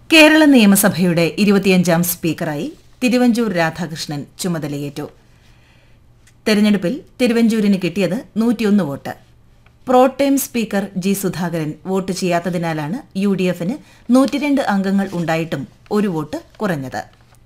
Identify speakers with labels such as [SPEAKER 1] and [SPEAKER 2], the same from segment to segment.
[SPEAKER 1] കേരള നിയമസഭയുടെ ഇരുപത്തിയഞ്ചാം സ്പീക്കറായി തിരുവഞ്ചൂർ രാധാകൃഷ്ണൻ ചുമതലയേറ്റു തെരഞ്ഞെടുപ്പിൽ തിരുവഞ്ചൂരിന് കിട്ടിയത് നൂറ്റിയൊന്ന് vote protem speaker G Sudhakaran vote ചെയ്യാത്തതിനാലാണ് യു ഡി എഫിന് നൂറ്റിരണ്ട് അംഗങ്ങൾ ഉണ്ടായിട്ടും ഒരു വോട്ട് കുറഞ്ഞത്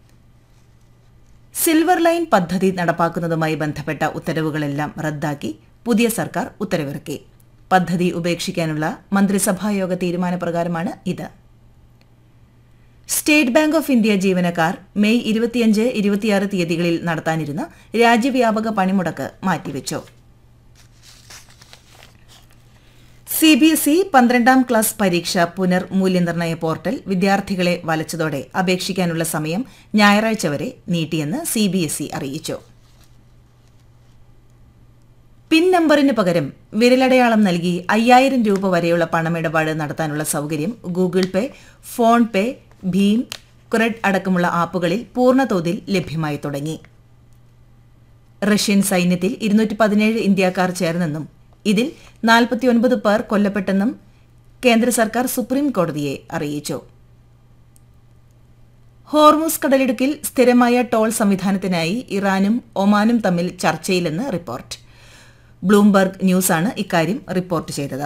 [SPEAKER 1] സിൽവർ ലൈൻ പദ്ധതി നടപ്പാക്കുന്നതുമായി ബന്ധപ്പെട്ട ഉത്തരവുകളെല്ലാം റദ്ദാക്കി പുതിയ സർക്കാർ ഉത്തരവിറക്കി പദ്ധതി ഉപേക്ഷിക്കാനുള്ള മന്ത്രിസഭായോഗ തീരുമാനപ്രകാരമാണ് ഇത് സ്റ്റേറ്റ് ബാങ്ക് ഓഫ് ഇന്ത്യ ജീവനക്കാർ മെയ് ഇരുപത്തിയഞ്ച് ഇരുപത്തിയാറ് തീയതികളിൽ നടത്താനിരുന്ന രാജ്യവ്യാപക പണിമുടക്ക് മാറ്റിവെച്ചു സി ബി എസ് ഇ പന്ത്രണ്ടാം ക്ലാസ് പരീക്ഷ പുനർ മൂല്യനിർണ്ണയ പോർട്ടൽ വിദ്യാർത്ഥികളെ വലച്ചതോടെ അപേക്ഷിക്കാനുള്ള സമയം ഞായറാഴ്ച വരെ നീട്ടിയെന്ന് സി ബി എസ് ഇ അറിയിച്ചു പിൻ നമ്പറിന് പകരം വിരലടയാളം നൽകി അയ്യായിരം രൂപ വരെയുള്ള പണമിടപാട് നടത്താനുള്ള സൌകര്യം ഗൂഗിൾ പേ ഫോൺ പേ ഭീം ക്രെഡ് അടക്കമുള്ള ആപ്പുകളിൽ പൂർണ്ണതോതിൽ ലഭ്യമായി തുടങ്ങി റഷ്യൻ സൈന്യത്തിൽ ഇരുന്നൂറ്റി പതിനേഴ് ഇന്ത്യക്കാർ ചേർന്നെന്നും ഇതിൽ നാൽപ്പത്തിയൊൻപത് പേർ കൊല്ലപ്പെട്ടെന്നും കേന്ദ്ര സർക്കാർ സുപ്രീം കോടതിയെ അറിയിച്ചു ഹോർമുസ് കടലിടുക്കിൽ സ്ഥിരമായ ടോൾ സംവിധാനത്തിനായി ഇറാനും ഒമാനും തമ്മിൽ ചർച്ചയിലെന്ന് റിപ്പോർട്ട് ബ്ലൂംബർഗ് ന്യൂസാണ് ഇക്കാര്യം റിപ്പോർട്ട് ചെയ്തത്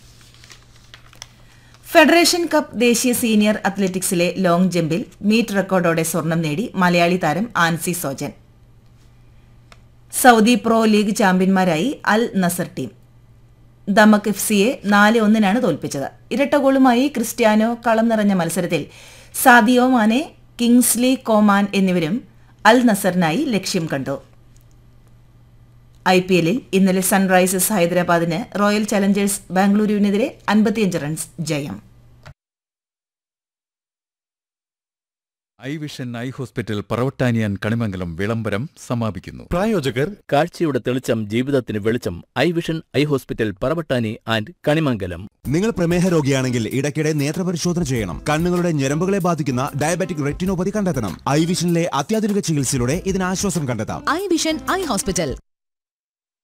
[SPEAKER 1] ഫെഡറേഷൻ കപ്പ് ദേശീയ സീനിയർ അത്ലറ്റിക്സിലെ ലോങ് ജമ്പിൽ മീറ്റ് റെക്കോർഡോടെ സ്വർണം നേടി മലയാളി താരം Ancy Sojan Saudi pro league ചാമ്പ്യന്മാരായി Al Nassr team Damac F സിയെ നാല് ഒന്നിനാണ് തോൽപ്പിച്ചത് ഇരട്ട ഗോളുമായി ക്രിസ്ത്യാനോ കളം നിറഞ്ഞ മത്സരത്തിൽ സാദിയോ മാനെ കിങ്സ്ലി കോമാൻ എന്നിവരും അൽ നസറിനായി ലക്ഷ്യം കണ്ടു ഐ പി എല്ലിൽ ഇന്നലെ സൺറൈസേഴ്സ് ഹൈദരാബാദിന് റോയൽ ചലഞ്ചേഴ്സ് ബാംഗ്ലൂരുവിനെതിരെ അൻപത്തിയഞ്ച് റൺസ് ജയം
[SPEAKER 2] ഐ വിഷൻ ഐ ഹോസ്പിറ്റൽ പറവട്ടാനിയാൻ കണിമംഗലം വിളംബരം സമാപിക്കുന്നു
[SPEAKER 3] പ്രായോജകർ
[SPEAKER 4] കാഴ്ചയുടെ തെളിച്ചം ജീവിതത്തിന് വെളിച്ചം Eye Vision Eye Hospital Paravattani and Kanimangalam
[SPEAKER 3] നിങ്ങൾ പ്രമേഹ രോഗിയാണെങ്കിൽ ഇടയ്ക്കിടെ നേത്രപരിശോധന ചെയ്യണം കണ്ണുകളുടെ ഞരമ്പുകളെ ബാധിക്കുന്ന ഡയബറ്റിക് റെറ്റിനോപ്പതി കണ്ടെത്തണം ഐ വിഷനിലെ അത്യാധുനിക ചികിത്സയിലൂടെ ഇതിന് ആശ്വാസം കണ്ടെത്താം
[SPEAKER 5] ഐ വിഷൻ ഐ ഹോസ്പിറ്റൽ